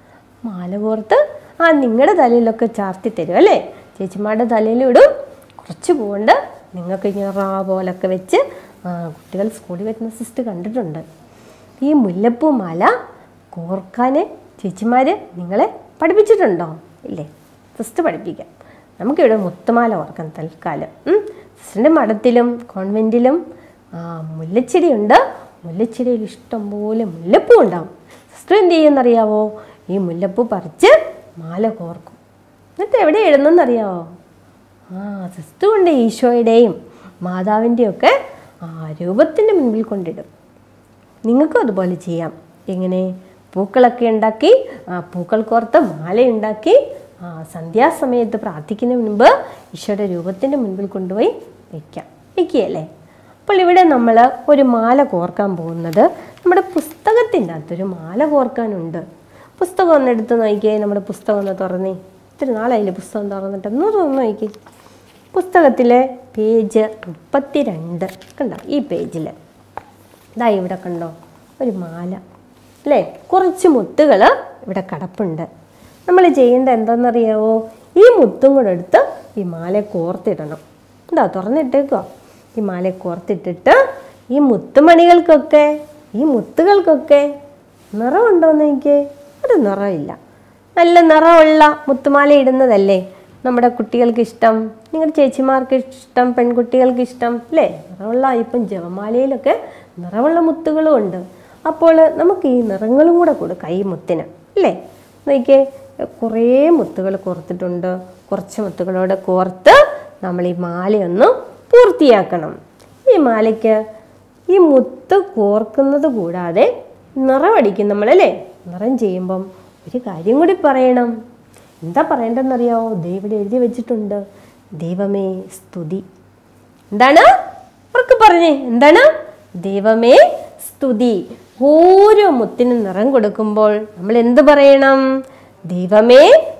മാല കോർത്ത് ആ നിങ്ങളുടെ തലയിലൊക്കെ ചാർത്തി തരും അല്ലേ ചേച്ചിമാരുടെ തലയിൽ ഇടും കുറച്ച് പോകൊണ്ട് നിങ്ങൾക്ക് ഇങ്ങനെ റാ പോലൊക്കെ വെച്ച് ആ, കുട്ടികൾ സ്കൂളിൽ വരുന്ന സിസ്റ്റ് കണ്ടിട്ടുണ്ട് ഈ മുല്ലപ്പൂ മാല കോർക്കാൻ ചേച്ചിമാർ നിങ്ങളെ പഠിപ്പിച്ചിട്ടുണ്ടോ ഇല്ലേ സിസ്റ്റ് പഠിപ്പിക്കാം നമുക്കിവിടെ മുത്തുമാല ഓർക്കാം തൽക്കാലം ഉം. സിസ്റ്ററിൻ്റെ മഠത്തിലും കോൺവെൻറ്റിലും ആ, മുല്ലച്ചെടിയുണ്ട് മുല്ലച്ചെടിയിൽ ഇഷ്ടംപോലെ മുല്ലപ്പൂ ഉണ്ടാവും സിസ്റ്റർ എന്ത് ചെയ്യുമെന്നറിയാവോ ഈ മുല്ലപ്പൂ പറിച്ച് മാല കോർക്കും എന്നിട്ട് എവിടെ ഇടുന്നെന്നറിയാവോ ആ സിസ്റ്റർ കൊണ്ട് ഈശോയുടെയും മാതാവിൻ്റെയും ഒക്കെ ആ രൂപത്തിൻ്റെ മുൻപിൽ കൊണ്ടിടും നിങ്ങൾക്കും അതുപോലെ ചെയ്യാം എങ്ങനെ പൂക്കളൊക്കെ ഉണ്ടാക്കി ആ പൂക്കൾ കോർത്ത് മാലയുണ്ടാക്കി ആ സന്ധ്യാസമയത്ത് പ്രാർത്ഥിക്കുന്നതിന് മുൻപ് ഈശോയുടെ രൂപത്തിൻ്റെ മുൻപിൽ കൊണ്ടുപോയി വയ്ക്കാം വയ്ക്കുകയല്ലേ അപ്പോൾ ഇവിടെ നമ്മൾ ഒരു മാല കോർക്കാൻ പോകുന്നത് നമ്മുടെ പുസ്തകത്തിൻ്റെ അകത്തൊരു മാല കോർക്കാനുണ്ട് പുസ്തകം ഒന്ന് എടുത്ത് നോക്കിയേ നമ്മുടെ പുസ്തകം ഒന്ന് തുറന്നേ ഇത്തിരി നാളായില്ലേ പുസ്തകം തുറന്നിട്ട് ഒന്ന് തുറന്ന് നോക്കി പുസ്തകത്തിലെ പേജ് മുപ്പത്തി രണ്ട് കണ്ടോ ഈ പേജിൽ ഇതാ ഇവിടെ കണ്ടോ ഒരു മാല അല്ലേ കുറച്ച് മുത്തുകൾ ഇവിടെ കിടപ്പുണ്ട് നമ്മൾ ചെയ്യേണ്ട എന്താണെന്നറിയാവോ ഈ മുത്തും കൂടെ എടുത്ത് ഈ മാല കോർത്തിടണം എന്താ തുറന്നിട്ടേക്കോ ഈ മാല കോർത്തിട്ടിട്ട് ഈ മുത്തുമണികൾക്കൊക്കെ ഈ മുത്തുകൾക്കൊക്കെ നിറമുണ്ടോന്ന് എനിക്ക് ഒരു നിറമില്ല നല്ല നിറമുള്ള മുത്തുമാല ഇടുന്നതല്ലേ നമ്മുടെ കുട്ടികൾക്ക് ഇഷ്ടം നിങ്ങളുടെ ചേച്ചിമാർക്ക് ഇഷ്ടം പെൺകുട്ടികൾക്ക് ഇഷ്ടം അല്ലേ നിറമുള്ള ഇപ്പം ജപമാലയിലൊക്കെ നിറമുള്ള മുത്തുകളും ഉണ്ട് അപ്പോൾ നമുക്ക് ഈ നിറങ്ങളും കൂടെ കൊടുക്കാം ഈ മുത്തിന് അല്ലേ നോക്കിയേ കുറേ മുത്തുകൾ കോർത്തിട്ടുണ്ട് കുറച്ച് മുത്തുകളോടെ കോർത്ത് നമ്മൾ ഈ മാലയൊന്ന് പൂർത്തിയാക്കണം ഈ മാലയ്ക്ക് ഈ മുത്ത് കോർക്കുന്നത് കൂടാതെ നിറമടിക്കും നമ്മളല്ലേ നിറം ചെയ്യുമ്പം ഒരു കാര്യം കൂടി പറയണം എന്താ പറയേണ്ടതെന്നറിയാവോ ദൈവം എഴുതി വെച്ചിട്ടുണ്ട് ദൈവമേ സ്തുതി എന്താണ് അവർക്ക് പറഞ്ഞേ എന്താണ് ദൈവമേ സ്തുതി ഓരോ മുത്തിനും നിറം കൊടുക്കുമ്പോൾ നമ്മൾ എന്ത് പറയണം ദൈവമേ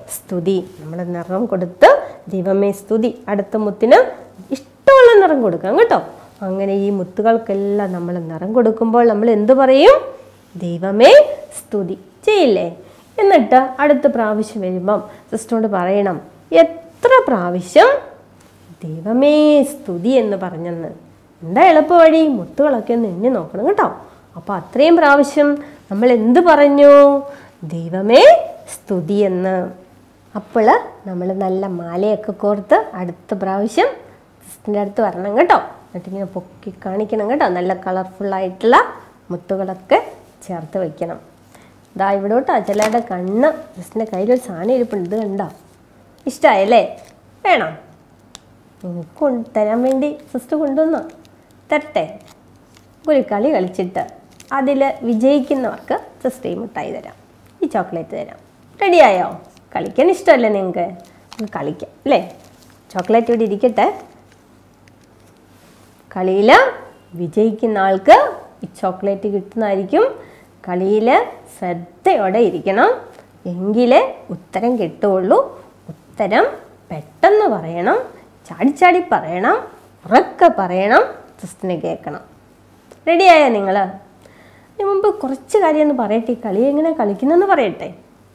സ്തുതി നമ്മൾ നിറം കൊടുത്ത് ദൈവമേ സ്തുതി അടുത്ത മുത്തിന് ഇഷ്ടമുള്ള നിറം കൊടുക്കാം കേട്ടോ അങ്ങനെ ഈ മുത്തുകൾക്കെല്ലാം നമ്മൾ നിറം കൊടുക്കുമ്പോൾ നമ്മൾ എന്ത് പറയും ദൈവമേ സ്തുതി ചെയ്യില്ലേ എന്നിട്ട് അടുത്ത പ്രാവശ്യം വരുമ്പം സിസ്റ്ററോട് പറയണം എത്ര പ്രാവശ്യം ദൈവമേ സ്തുതി എന്ന് പറഞ്ഞെന്ന് എന്താ എളുപ്പ വഴി മുത്തുകളൊക്കെ ഒന്ന് എണ്ണി നോക്കണം കേട്ടോ അപ്പോൾ അത്രയും പ്രാവശ്യം നമ്മൾ എന്ത് പറഞ്ഞു ദൈവമേ സ്തുതി എന്ന് അപ്പോൾ നമ്മൾ നല്ല മാലയൊക്കെ കോർത്ത് അടുത്ത പ്രാവശ്യം സിസ്റ്ററിൻ്റെ അടുത്ത് വരണം കേട്ടോ എന്നിട്ടിങ്ങനെ പൊക്കി കാണിക്കണം കേട്ടോ നല്ല കളർഫുള്ളായിട്ടുള്ള മുത്തുകളൊക്കെ ചേർത്ത് വെക്കണം ഇതാ ഇവിടോട്ടാ ചിലരുടെ കണ്ണ് സിസ്റ്ററിൻ്റെ കയ്യിലൊരു സാധനം ഇരിപ്പുണ്ട് ഇത് കണ്ടോ ഇഷ്ടമായല്ലേ വേണം നിങ്ങൾക്ക് കൊണ്ട് തരാൻ വേണ്ടി സിസ്റ്റർ കൊണ്ടുവന്നോ തരട്ടെ ഒരു കളി കളിച്ചിട്ട് അതിൽ വിജയിക്കുന്നവർക്ക് സിസ്റ്റർ ഈ മിഠായി തരാം ഈ ചോക്ലേറ്റ് തരാം റെഡിയായോ കളിക്കാൻ ഇഷ്ടമല്ലേ നിങ്ങൾക്ക് നമുക്ക് കളിക്കാം അല്ലേ ചോക്ലേറ്റ് ഇവിടെ ഇരിക്കട്ടെ കളിയിൽ വിജയിക്കുന്ന ആൾക്ക് ഈ ചോക്ലേറ്റ് കിട്ടുന്നതായിരിക്കും കളിയിൽ ശ്രദ്ധയോടെ ഇരിക്കണം എങ്കിലേ ഉത്തരം കിട്ടുള്ളൂ ഉത്തരം പെട്ടെന്ന് പറയണം ചാടിച്ചാടി പറയണം ഉറക്കെ പറയണം സിസ്റ്റിനെ കേൾക്കണം റെഡിയായോ നിങ്ങൾ ഇതിന് മുമ്പ് കുറച്ച് കാര്യം ഒന്ന് പറയട്ടെ ഈ കളി എങ്ങനെ കളിക്കുന്നെന്ന് പറയട്ടെ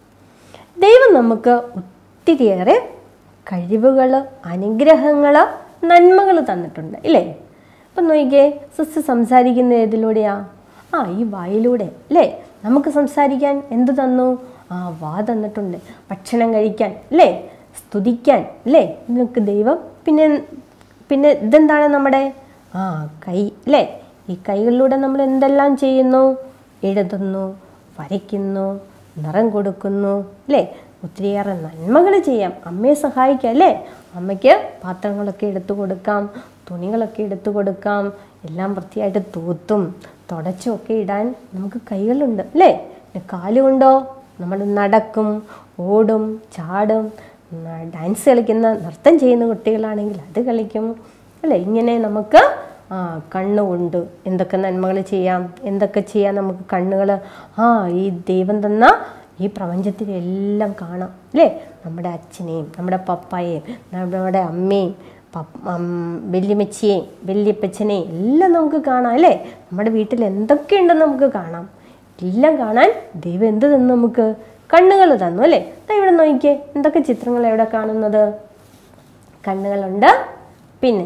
ദൈവം നമുക്ക് ഒത്തിരിയേറെ കഴിവുകൾ അനുഗ്രഹങ്ങൾ നന്മകൾ തന്നിട്ടുണ്ട് ഇല്ലേ അപ്പം നോക്കിക്കേ സിസ് സംസാരിക്കുന്ന ഏതിലൂടെയാ ആ ഈ വായിലൂടെ അല്ലേ നമുക്ക് സംസാരിക്കാൻ എന്ത് തന്നു ആ വാ തന്നിട്ടുണ്ട് ഭക്ഷണം കഴിക്കാൻ അല്ലേ സ്തുതിക്കാൻ അല്ലേ നമുക്ക് ദൈവം പിന്നെ പിന്നെ ഇതെന്താണ് നമ്മുടെ ആ കൈ അല്ലേ ഈ കൈകളിലൂടെ നമ്മൾ എന്തെല്ലാം ചെയ്യുന്നു എഴുതുന്നു വരയ്ക്കുന്നു നിറം കൊടുക്കുന്നു അല്ലേ ഒത്തിരിയേറെ നന്മകൾ ചെയ്യാം അമ്മയെ സഹായിക്കാം അല്ലേ അമ്മയ്ക്ക് പാത്രങ്ങളൊക്കെ എടുത്തു കൊടുക്കാം തുണികളൊക്കെ എടുത്തു കൊടുക്കാം എല്ലാം വൃത്തിയായിട്ട് തൂത്തും തുടച്ചുമൊക്കെ ഇടാൻ നമുക്ക് കൈകളുണ്ട് അല്ലേ പിന്നെ കാലുകൊണ്ടോ നമ്മൾ നടക്കും ഓടും ചാടും ന- ഡാൻസ് കളിക്കുന്ന നൃത്തം ചെയ്യുന്ന കുട്ടികളാണെങ്കിൽ അത് കളിക്കും അല്ലേ ഇങ്ങനെ നമുക്ക് ആ കണ്ണുകൊണ്ട് എന്തൊക്കെ നന്മകൾ ചെയ്യാം എന്തൊക്കെ ചെയ്യാം നമുക്ക് കണ്ണുകൾ ആ ഈ ദൈവം തന്ന ഈ പ്രപഞ്ചത്തിലെല്ലാം കാണാം അല്ലേ നമ്മുടെ അച്ഛനെയും നമ്മുടെ പപ്പായെയും നമ്മുടെ അമ്മയും പപ്പ അം- വല്യമ്മച്ചിയെയും വല്യപ്പച്ചനെയും എല്ലാം നമുക്ക് കാണാം അല്ലേ നമ്മുടെ വീട്ടിൽ എന്തൊക്കെയുണ്ടെന്ന് നമുക്ക് കാണാം എല്ലാം കാണാൻ ദൈവം എന്ത് തന്നു നമുക്ക് കണ്ണുകൾ തന്നു അല്ലേ ദാ ഇവിടെ നോക്കിക്കേ എന്തൊക്കെ ചിത്രങ്ങൾ എവിടെ കാണുന്നത് കണ്ണുകളുണ്ട് പിന്നെ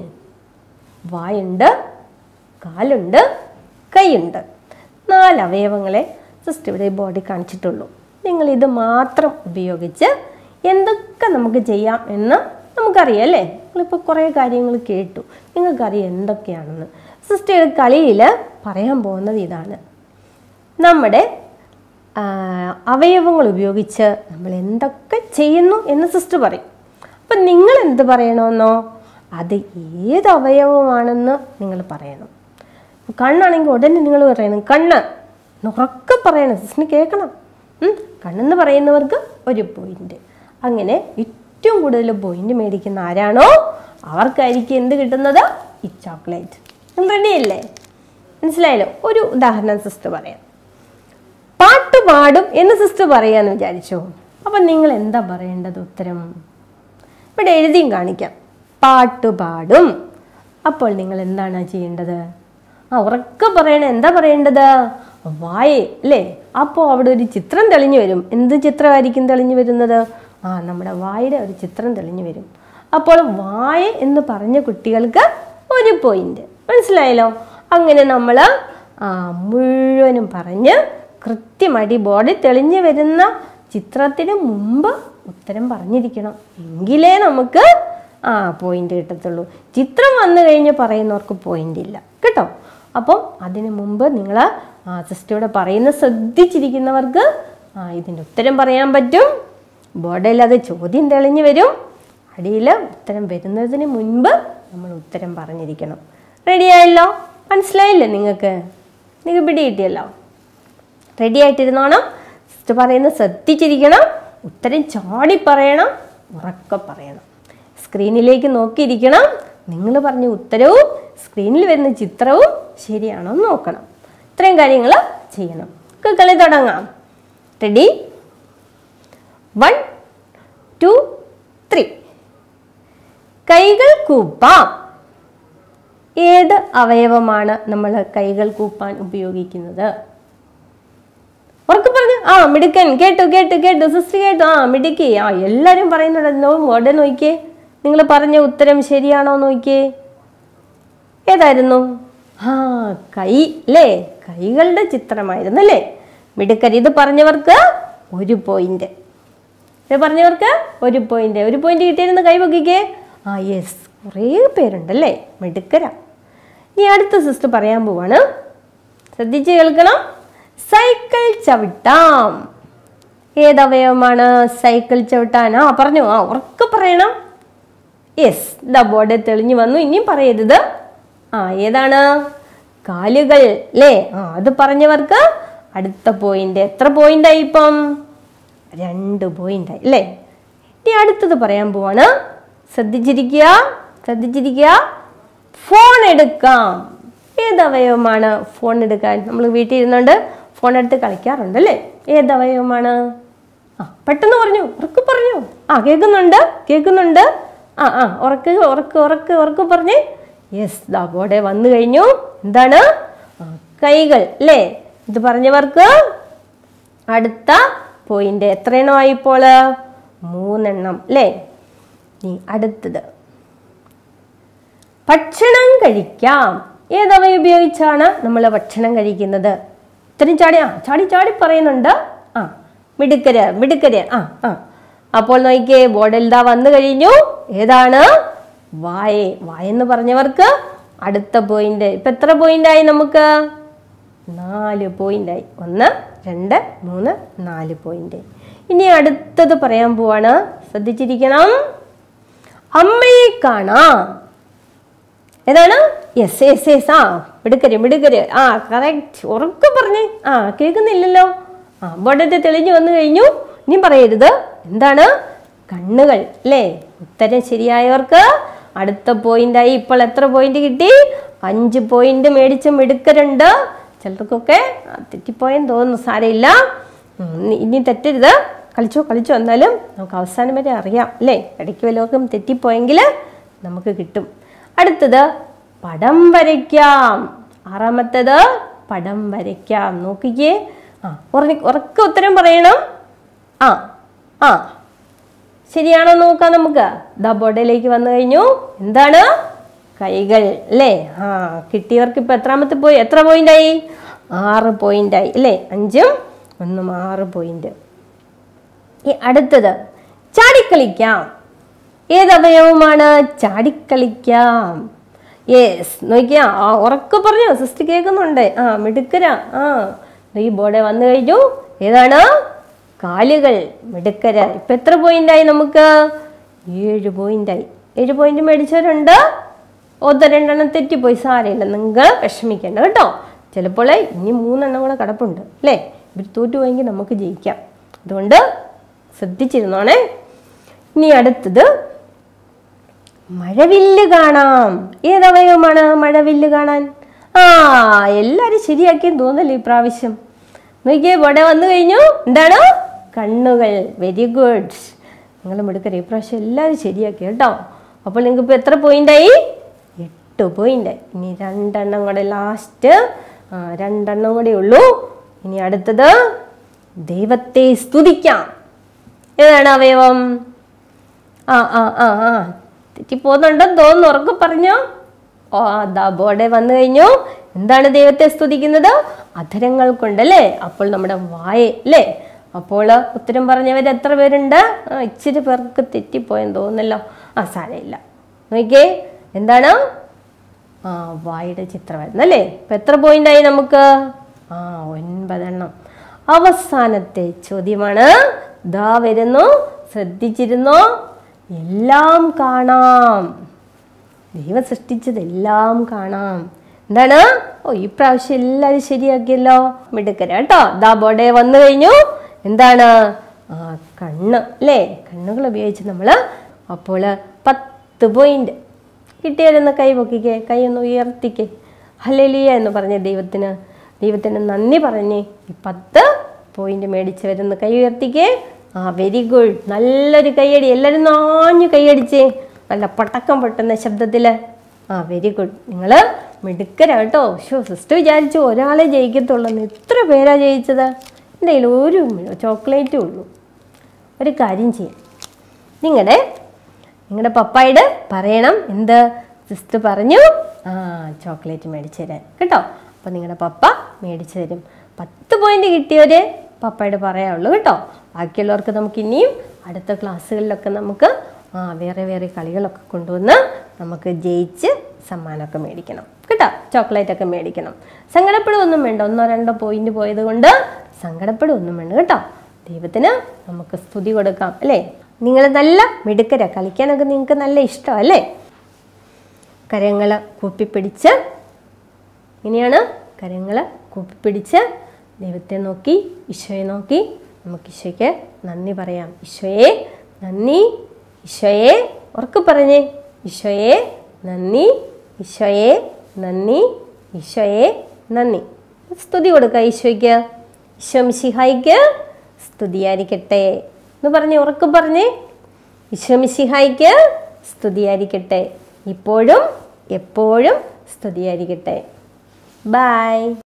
വായുണ്ട് കാലുണ്ട് കൈയുണ്ട് നാല് അവയവങ്ങളെ ജസ്റ്റ് ഇവിടെ ബോഡി കാണിച്ചിട്ടുള്ളൂ നിങ്ങൾ ഇത് മാത്രം ഉപയോഗിച്ച് എന്തൊക്കെ നമുക്ക് ചെയ്യാം എന്ന് നമുക്കറിയാം അല്ലേ നിങ്ങളിപ്പോൾ കുറേ കാര്യങ്ങൾ കേട്ടു നിങ്ങൾക്കറിയാം എന്തൊക്കെയാണെന്ന് സിസ്റ്റർ കളിയിൽ പറയാൻ പോകുന്നത് ഇതാണ് നമ്മുടെ ആ, അവയവങ്ങൾ ഉപയോഗിച്ച് നമ്മൾ എന്തൊക്കെ ചെയ്യുന്നു എന്ന് സിസ്റ്റർ പറയും അപ്പം നിങ്ങൾ എന്ത് പറയണമെന്നോ അത് ഏത് അവയവമാണെന്ന് നിങ്ങൾ പറയണം കണ്ണാണെങ്കിൽ ഉടനെ നിങ്ങൾ പറയണം കണ്ണ് എന്ന് ഉറക്കെ പറയണം സിസ്റ്ററിന് കേൾക്കണം ഉം. കണ്ണെന്ന് പറയുന്നവർക്ക് ഒരു പോയിന്റ് അങ്ങനെ ഏറ്റവും കൂടുതൽ പോയിന്റ് മേടിക്കുന്ന ആരാണോ അവർക്കായിരിക്കും എന്ത് കിട്ടുന്നത് ഈ ചോക്ലേറ്റ് റെഡിയല്ലേ മനസ്സിലായല്ലോ ഒരു ഉദാഹരണം സിസ്റ്റർ പറയാം പാട്ട് പാടും എന്ന് സിസ്റ്റർ പറയാന്ന് വിചാരിച്ചോ അപ്പം നിങ്ങൾ എന്താ പറയേണ്ടത് ഉത്തരം ഇവിടെ എഴുതിയും കാണിക്കാം പാട്ട് പാടും അപ്പോൾ നിങ്ങൾ എന്താണ് ചെയ്യേണ്ടത് ആ ഉറക്കെ പറയണേ എന്താ പറയേണ്ടത് വായേ അല്ലേ അപ്പോൾ അവിടെ ഒരു ചിത്രം തെളിഞ്ഞു വരും എന്ത് ചിത്രമായിരിക്കും തെളിഞ്ഞു വരുന്നത് ആ നമ്മുടെ വായുടെ ഒരു ചിത്രം തെളിഞ്ഞു വരും അപ്പോൾ വായ എന്ന് പറഞ്ഞ കുട്ടികൾക്ക് ഒരു പോയിന്റ് മനസ്സിലായല്ലോ അങ്ങനെ നമ്മൾ മുഴുവനും പറഞ്ഞ് കൃത്യമായിട്ട് ഈ ബോർഡിൽ തെളിഞ്ഞു വരുന്ന ചിത്രത്തിന് മുമ്പ് ഉത്തരം പറഞ്ഞിരിക്കണം എങ്കിലേ നമുക്ക് ആ പോയിന്റ് കിട്ടത്തുള്ളൂ ചിത്രം വന്നു കഴിഞ്ഞ് പറയുന്നവർക്ക് പോയിന്റ് ഇല്ല കേട്ടോ അപ്പം അതിന് മുമ്പ് നിങ്ങൾ സിസ്റ്ററോട് പറയുന്ന ശ്രദ്ധിച്ചിരിക്കുന്നവർക്ക് ആ ഇതിൻ്റെ ഉത്തരം പറയാൻ പറ്റും ബോർഡിൽ അത് ചോദ്യം തെളിഞ്ഞു വരും അടിയിൽ ഉത്തരം വരുന്നതിന് മുൻപ് നമ്മൾ ഉത്തരം പറഞ്ഞിരിക്കണം റെഡിയായല്ലോ മനസ്സിലായില്ലേ നിങ്ങൾക്ക് നിങ്ങൾക്ക് പിടി കിട്ടിയല്ലോ റെഡി ആയിട്ടിരുന്നോണം സിസ്റ്റർ പറയുന്നത് ശ്രദ്ധിച്ചിരിക്കണം ഉത്തരം ചാടി പറയണം ഉറക്കെ പറയണം സ്ക്രീനിലേക്ക് നോക്കിയിരിക്കണം നിങ്ങൾ പറഞ്ഞ ഉത്തരവും സ്ക്രീനിൽ വരുന്ന ചിത്രവും ശരിയാണോ എന്ന് നോക്കണം ഇത്രയും കാര്യങ്ങൾ ചെയ്യണം നമുക്ക് കളി തുടങ്ങാം റെഡി വൺ ടു ത്രീ കൈകൾ കൂപ്പാം ഏത് അവയവമാണ് നമ്മൾ കൈകൾ കൂപ്പാൻ ഉപയോഗിക്കുന്നത് ഉറക്കെ പറഞ്ഞു ആ മിടുക്കൻ കേട്ടു കേട്ടു കേട്ടു സിസ്റ്റർ കേട്ടു ആ മിടുക്കി ആ എല്ലാവരും പറയുന്നുണ്ടല്ലോ മോടെ നോക്കിയേ നിങ്ങൾ പറഞ്ഞ ഉത്തരം ശരിയാണോ നോക്കിയേ ഏതായിരുന്നു ആ കൈ അല്ലേ കൈകളുടെ ചിത്രമായിരുന്നു അല്ലേ മിടുക്കൻ ഇത് പറഞ്ഞവർക്ക് ഒരു പോയിന്റ് ഇത് പറഞ്ഞവർക്ക് ഒരു പോയിന്റ് ഒരു പോയിന്റ് കിട്ടിയിരുന്ന കൈ പൊക്കിക്കേ ആ യെസ് കുറേ പേരുണ്ടല്ലേ മിടുക്കരാ ഇനി അടുത്ത സിസ്റ്റർ പറയാൻ പോവാണ് ശ്രദ്ധിച്ച് കേൾക്കണം സൈക്കിൾ ചവിട്ടാം ഏതവയവമാണ് സൈക്കിൾ ചവിട്ടാൻ ആ പറഞ്ഞു ആ ഉറക്കെ പറയണം യെസ് ദ ബോർഡ് തെളിഞ്ഞു വന്നു ഇനിയും പറയരുത് ആ ഏതാണ് കാലുകൾ അല്ലേ ആ അത് പറഞ്ഞവർക്ക് അടുത്ത പോയിന്റ് എത്ര പോയിന്റായി ഇപ്പം രണ്ട് പോയിന്റായി അല്ലേ ഇനി അടുത്തത് പറയാൻ പോവാണ് ശ്രദ്ധിച്ചിരിക്കുക ശ്രദ്ധിച്ചിരിക്കുക ഫോൺ എടുക്കാം ഏതവയവമാണ് ഫോൺ എടുക്കാൻ നമ്മൾ വീട്ടിൽ ഇരുന്നുകൊണ്ട് ഫോൺ എടുത്ത് കളിക്കാറുണ്ട് അല്ലേ ഏതവയവമാണ് ആ പെട്ടെന്ന് പറഞ്ഞു ഉറക്കെ പറഞ്ഞു ആ കേൾക്കുന്നുണ്ട് കേൾക്കുന്നുണ്ട് ആ ആ ഉറക്ക് ഉറക്ക് ഉറക്ക് ഉറക്ക് പറഞ്ഞേ യെസ് ദാ ബോടെ വന്നു കഴിഞ്ഞു എന്താണ് ആ, കൈകൾ അല്ലേ ഇത് പറഞ്ഞവർക്ക് അടുത്ത പോയിന്റ് എത്രയെണ്ണമായി ഇപ്പോൾ മൂന്നെണ്ണം അല്ലേ ഇനി അടുത്തത് ഭക്ഷണം കഴിക്കാം ഏതവ ഉപയോഗിച്ചാണ് നമ്മൾ ഭക്ഷണം കഴിക്കുന്നത് ഇത്രയും ചാടി ആ ചാടി ചാടി പറയുന്നുണ്ട് ആ മിടുക്കര് മിടുക്കര് ആ ആ അപ്പോൾ നോക്കിയേ ബോർഡിൽ ദാ വന്നു കഴിഞ്ഞു ഏതാണ് വായ വായെന്ന് പറഞ്ഞവർക്ക് അടുത്ത പോയിന്റ് ഇപ്പൊ എത്ര പോയിന്റ് ആയി നമുക്ക് നാല് പോയിന്റ് ആയി ഒന്ന് രണ്ട് മൂന്ന് നാല് പോയിന്റ് ഇനി അടുത്തത് പറയാൻ പോവാണ് ശ്രദ്ധിച്ചിരിക്കണം അമ്മയെ കാണാം ഏതാണ് യെസ് യെസ് യെസ് ആ മിടുക്കര് മിടുക്കര് ആ കറക്റ്റ് ഉറക്കെ പറഞ്ഞേ ആ കേൾക്കുന്നില്ലല്ലോ ആ ബോർഡത്തെ തെളിഞ്ഞു വന്നു കഴിഞ്ഞു ഇനി പറയരുത് എന്താണ് കണ്ണുകൾ അല്ലേ ഉത്തരം ശരിയായവർക്ക് അടുത്ത പോയിന്റായി ഇപ്പോൾ എത്ര പോയിന്റ് കിട്ടി അഞ്ച് പോയിന്റ് മേടിച്ച മിടുക്കരുണ്ട് ചിലർക്കൊക്കെ ആ, തെറ്റിപ്പോയെന്ന് തോന്നുന്നു സാരമില്ല ഉം, ഇനി- ഇനി തെറ്റരുത് കളിച്ചോ കളിച്ചോ എന്നാലും നമുക്ക് അവസാനം വരെ അറിയാം അല്ലേ ഇടയ്ക്ക് വല്ലവർക്കും തെറ്റിപ്പോയെങ്കിൽ നമുക്ക് കിട്ടും അടുത്തത് പടം വരയ്ക്കാം ആറാമത്തേത് പടം വരയ്ക്കാം നോക്കിക്കേ ആ ഉറ ഉറക്കെ ഉത്തരം പറയണം ആ ആ ശരിയാണോ നോക്കാം നമുക്ക് ദാ ബോർഡിലേക്ക് വന്നു കഴിഞ്ഞു എന്താണ് കൈകൾ അല്ലേ ആ കിട്ടിയവർക്ക് ഇപ്പൊ എത്രാമത്തെ പോയി എത്ര പോയിന്റായി ആറ് പോയിന്റായി അല്ലേ അഞ്ചും ഒന്നും ആറ് പോയിന്റ് ഈ അടുത്തത് ചാടിക്കളിക്കാം ഏത് അവയവമാണ് ചാടിക്കളിക്കാം യെസ് നോക്കിയാ ആ ഉറക്കെ പറഞ്ഞു സിസ്റ്റർ കേൾക്കുന്നുണ്ട് ആ മിടുക്കരാ ആ ദേ ഈ ബോർഡ് വന്നു കഴിഞ്ഞു ഏതാണ് കാലുകൾ മിടുക്കര ഇപ്പൊ എത്ര പോയിന്റായി നമുക്ക് ഏഴ് പോയിന്റായി ഏഴ് പോയിന്റ് മേടിച്ചവരുണ്ട് ഒന്ന് രണ്ടെണ്ണം തെറ്റിപ്പോയി സാരമില്ല നിങ്ങൾ വിഷമിക്കേണ്ട കേട്ടോ ചിലപ്പോൾ ഇനി മൂന്നെണ്ണം കൂടെ കിടപ്പുണ്ട് അല്ലേ ഇവർ തോറ്റുപോയെങ്കിൽ നമുക്ക് ജയിക്കാം അതുകൊണ്ട് ശ്രദ്ധിച്ചിരുന്നോണേ ഇനി അടുത്തത് മഴവില്ല് കാണാം ഏതവയവമാണ് മഴവില്ല് കാണാൻ ആ എല്ലാരും ശരിയാക്കിയെന്ന് തോന്നല്ലേ ഈ പ്രാവശ്യം നോക്കിയേ ഇവിടെ വന്നു കഴിഞ്ഞു എന്താണ് കണ്ണുകൾ വെരി ഗുഡ് നിങ്ങൾ മിടുക്കരെ ഈ പ്രാവശ്യം എല്ലാവരും ശരിയാക്കി കേട്ടോ അപ്പോൾ നിങ്ങൾക്ക് ഇപ്പോൾ എത്ര പോയിന്റായി എട്ട് പോയിന്റ് ഇനി രണ്ടെണ്ണം കൂടെ ലാസ്റ്റ് രണ്ടെണ്ണം കൂടെ ഉള്ളൂ ഇനി അടുത്തത് ദൈവത്തെ സ്തുതിക്കാം ഏതാണ് അവയവം ആ ആ ആ ആ തെറ്റിപ്പോകുന്നുണ്ടെന്ന് തോന്നുന്നു ഉറക്കെ പറഞ്ഞോ ഓ അതാ ബോർഡെ വന്നു കഴിഞ്ഞു എന്താണ് ദൈവത്തെ സ്തുതിക്കുന്നത് അധരങ്ങൾ കൊണ്ടല്ലേ അപ്പോൾ നമ്മുടെ വായ അല്ലേ അപ്പോൾ ഉത്തരം പറഞ്ഞവർ എത്ര പേരുണ്ട് ആ ഇച്ചിരി പേർക്ക് തെറ്റിപ്പോയെന്ന് തോന്നുന്നല്ലോ ആ സാരമില്ല നോക്കിയേ എന്താണ് ആ വായുടെ ചിത്രമായിരുന്നു അല്ലേ ഇപ്പൊ എത്ര പോയിന്റ് ആയി നമുക്ക് ആ ഒൻപതെണ്ണം അവസാനത്തെ ചോദ്യമാണ് ദാ വരുന്നു ശ്രദ്ധിച്ചിരുന്നോ എല്ലാം കാണാം ദൈവം സൃഷ്ടിച്ചതെല്ലാം കാണാം എന്താണ് ഓ ഈ പ്രാവശ്യം എല്ലാവരും ശരിയാക്കിയല്ലോ മിടുക്കര കേട്ടോ ദാ ബോർഡേ വന്നു കഴിഞ്ഞു എന്താണ് ആ കണ്ണ് അല്ലേ കണ്ണുകൾ ഉപയോഗിച്ച് നമ്മൾ അപ്പോൾ പത്ത് പോയിന്റ് കിട്ടിയാലൊന്ന് കൈ പൊക്കിക്കേ കൈ ഒന്ന് ഉയർത്തിക്കേ ഹല്ലേലൂയ എന്ന് പറഞ്ഞ ദൈവത്തിന് ദൈവത്തിന് നന്ദി പറഞ്ഞ് ഈ പത്ത് പോയിന്റ് മേടിച്ച് വരുന്ന കൈ ഉയർത്തിക്കേ ആ വെരി ഗുഡ് നല്ലൊരു കൈയടി എല്ലാവരും നാഞ്ഞു കൈയടിച്ചേ നല്ല പടക്കം പൊട്ടുന്ന ശബ്ദത്തിൽ ആ വെരി ഗുഡ് നിങ്ങൾ മിടുക്കരാ കേട്ടോ ഷോ സിസ്റ്റർ വിചാരിച്ചു ഒരാളെ ജയിക്കത്തുള്ളൂ എന്ന് എത്ര പേരാ ജയിച്ചത് എൻ്റെ കയ്യിൽ ഒരു ചോക്ലേറ്റേ ഉള്ളൂ ഒരു കാര്യം ചെയ്യാം നിങ്ങളുടെ നിങ്ങളുടെ പപ്പായോട് പറയണം എന്ത് സിസ്റ്റർ പറഞ്ഞു ആ ചോക്ലേറ്റ് മേടിച്ചു തരാൻ കേട്ടോ അപ്പോൾ നിങ്ങളുടെ പപ്പ മേടിച്ചു തരും പത്ത് പോയിന്റ് കിട്ടിയവര് പപ്പയോട് പറയാവുള്ളൂ കേട്ടോ ബാക്കിയുള്ളവർക്ക് നമുക്ക് ഇനിയും അടുത്ത ക്ലാസ്സുകളിലൊക്കെ നമുക്ക് ആ വേറെ വേറെ കളികളൊക്കെ കൊണ്ടുവന്ന് നമുക്ക് ജയിച്ച് സമ്മാനമൊക്കെ മേടിക്കണം കേട്ടോ ചോക്ലേറ്റ് ഒക്കെ മേടിക്കണം സങ്കടപ്പെടുകയൊന്നും വേണ്ട ഒന്നോ രണ്ടോ പോയിന്റ് പോയത് കൊണ്ട് സങ്കടപ്പെടുകയൊന്നും വേണ്ട കേട്ടോ ദൈവത്തിന് നമുക്ക് സ്തുതി കൊടുക്കാം അല്ലേ നിങ്ങൾ നല്ല മിടുക്കരാ കളിക്കാനൊക്കെ നിങ്ങൾക്ക് നല്ല ഇഷ്ടം അല്ലേ കരങ്ങൾ കൂപ്പിപ്പിടിച്ച് ഇങ്ങനെയാണ് കരങ്ങൾ കൂപ്പിപ്പിടിച്ച് ദൈവത്തെ നോക്കി ഈശോയെ നോക്കി നമുക്ക് ഈശോയ്ക്ക് നന്ദി പറയാം ഈശോയെ നന്ദി ഈശോയെ ഉറക്കെ പറഞ്ഞേ ഈശോയെ നന്ദി ഈശോയെ നന്ദി ഈശോയെ നന്ദി സ്തുതി കൊടുക്കുക ഈശോയ്ക്ക് ഈശോ മിശിഹായിക്ക് സ്തുതിയായിരിക്കട്ടെ എന്ന് പറഞ്ഞ് ഉറക്കെ പറഞ്ഞേ ഈശോ മിശിഹായിക്ക് സ്തുതിയായിരിക്കട്ടെ ഇപ്പോഴും എപ്പോഴും സ്തുതിയായിരിക്കട്ടെ ബൈ